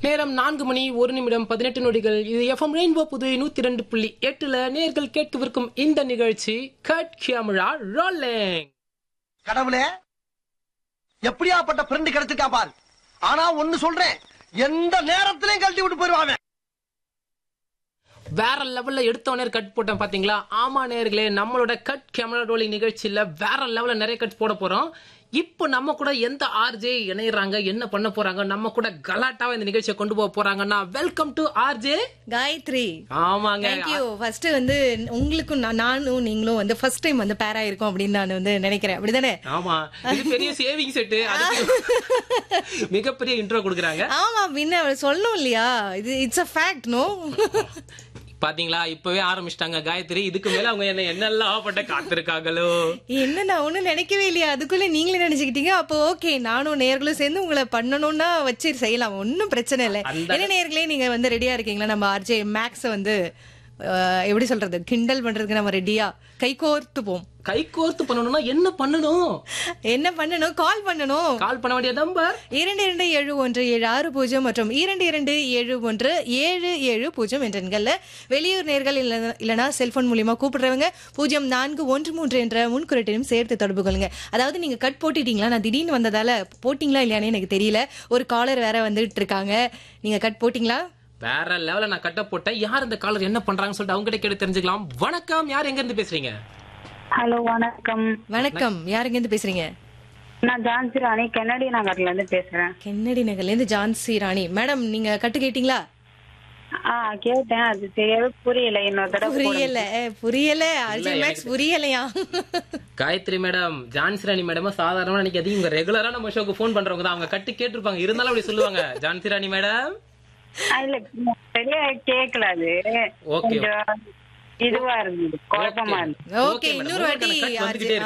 நேரம் நான்கு மணி ஒரு நிமிடம் பதினெட்டு நொடிகள் இது எஃப்எம் ரெயின்போ புதுவை நூத்தி ரெண்டு புள்ளி எட்டுல நேர்கள் கேட்கவிருக்கும் இந்த நிகழ்ச்சி கட் கேமரா ரோலிங் கடவுளே எப்படியாப்பட்ட ஃப்ரெண்டு கிடைச்சிருக்கா பாரு ஆனா ஒண்ணு சொல்றேன் எந்த நேரத்திலையும் கழட்டி விட்டு போயிருவாங்க வேற லெவல்ல எடுத்தவனே கட் போட்டேன் பாத்தீங்களா ஆமா நேர்களே நம்மளோட கட் கேமரா ரோலிங் நிகழ்ச்சியில வேற லெவல்ல நிறைய கட் போட போறோம் இப்போ நம்ம கூட எந்த ஆர்ஜே இணையறாங்க என்ன பண்ண போறாங்க நம்ம கூட கலாட்டாவா இந்த நிகழ்ச்சியை கொண்டு போக போறாங்கன்னா வெல்கம் டு ஆர்ஜே காயத்ரி ஆமாங்க தேங்க்யூ ஃபர்ஸ்ட் வந்து உங்களுக்கும் நான்- நானும் நீங்களும் வந்து ஃபர்ஸ்ட் டைம் வந்து பேரா இருக்கோம் அப்படின்னு நான் வந்து நினைக்கிறேன் அப்படிதானே ஆமா இது பெரிய சேவிங் செட்டு மிகப்பெரிய இன்ட்ரோ கொடுக்குறாங்க ஆமா பின்ன அவர் சொல்லணும் இல்லையா இது இட்ஸ் அ ஃபேக்ட் நோ பாத்தீங்களா இப்பவே ஆரம்பிச்சிட்டாங்க காயத்ரி இதுக்கு மேல அவங்க என்ன என்னெல்லாம் பட்ட காத்திருக்காங்களோ என்ன நான் ஒண்ணும் நினைக்கவே இல்லையா அதுக்குள்ள நீங்களே நினைச்சுக்கிட்டீங்க அப்போ ஓகே நானும் நேர்களும் சேர்ந்து உங்களை பண்ணணும்னா வச்சு செய்யலாம் ஒன்னும் பிரச்சனை இல்லை அந்த- என்ன நேர்களே நீங்க வந்து ரெடியா இருக்கீங்களா நம்ம ஆர்ஜே மேக்ஸ் வந்து அஹ், எப்படி சொல்றது கிண்டல் பண்றதுக்கு நம்ம ரெடியா கை கோர்த்துப்போம் கை கோர்த்து பண்ணணும்னா என்ன பண்ணணும் என்ன பண்ணணும் கால் பண்ணணும் கால் பண்ண வேண்டிய நம்பர் இரண்டு இரண்டு ஏழு ஒன்று ஏழு ஆறு பூஜ்ஜியம் மற்றும் இரண்டு இரண்டு ஏழு ஒன்று ஏழு ஏழு பூஜ்ஜியம் என்ற எண்கள்ல வெளியூர் நேர்கள் இல்ல- இல்லனா செல்போன் மூலியமா கூப்பிடுறவங்க பூஜ்ஜியம் நான்கு ஒன்று மூன்று என்ற முன்குறிட்டையும் சேர்த்து தொடர்பு கொள்ளுங்க அதாவது நீங்க கட் போட்டுட்டீங்களா நான் திடீர்னு வந்ததால போட்டிங்களா இல்லையானே எனக்கு தெரியல ஒரு காலர் வேற வந்துட்டு இருக்காங்க நீங்க கட் போட்டிங்களா வேற லெவல நான் கட்ட போட்டேன் யார் இந்த காலர் என்ன பண்றாங்கன்னு சொல்லிட்டு அவங்க கிட்ட கேட்டு தெரிஞ்சுக்கலாம் வணக்கம் யார் எங்க இருந்து பேசுறீங்க ஹலோ வணக்கம் வணக்கம் யாருங்க இருந்து பேசுறீங்க நான் ஜான்சி ராணி கென்னடி நகர்ல இருந்து பேசுறேன் கென்னடி நகர்ல இருந்து ஜான்சி ராணி மேடம் நீங்க கட்டு கேட்டீங்களா ஆ கேட்டேன் அது சரியாவே புரியல இன்னொரு தடவை போடுங்க. புரியல புரியல அர்ஜுன் எனக்கு- மேக்ஸ் புரியலையா காயத்ரி மேடம் ஜான்சிராணி மேடம் சாதாரணமா நினைக்க அது இவங்க ரெகுலரா நம்ம ஷோக்கு ஃபோன் பண்றவங்க தான் அவங்க கட்டு கேட்டிருப்பாங்க இருந்தாலும் அப்படி சொல்லுவாங்க ஜான்சிராணி மேடம் ஆ, இல்ல சரியா கேக்கல அது Okay. கொஞ்சம் இதுவா இருந்தது குழப்பமா இருந்தது ஓகே இன்னொரு வாட்டி வந்துகிட்டே RJ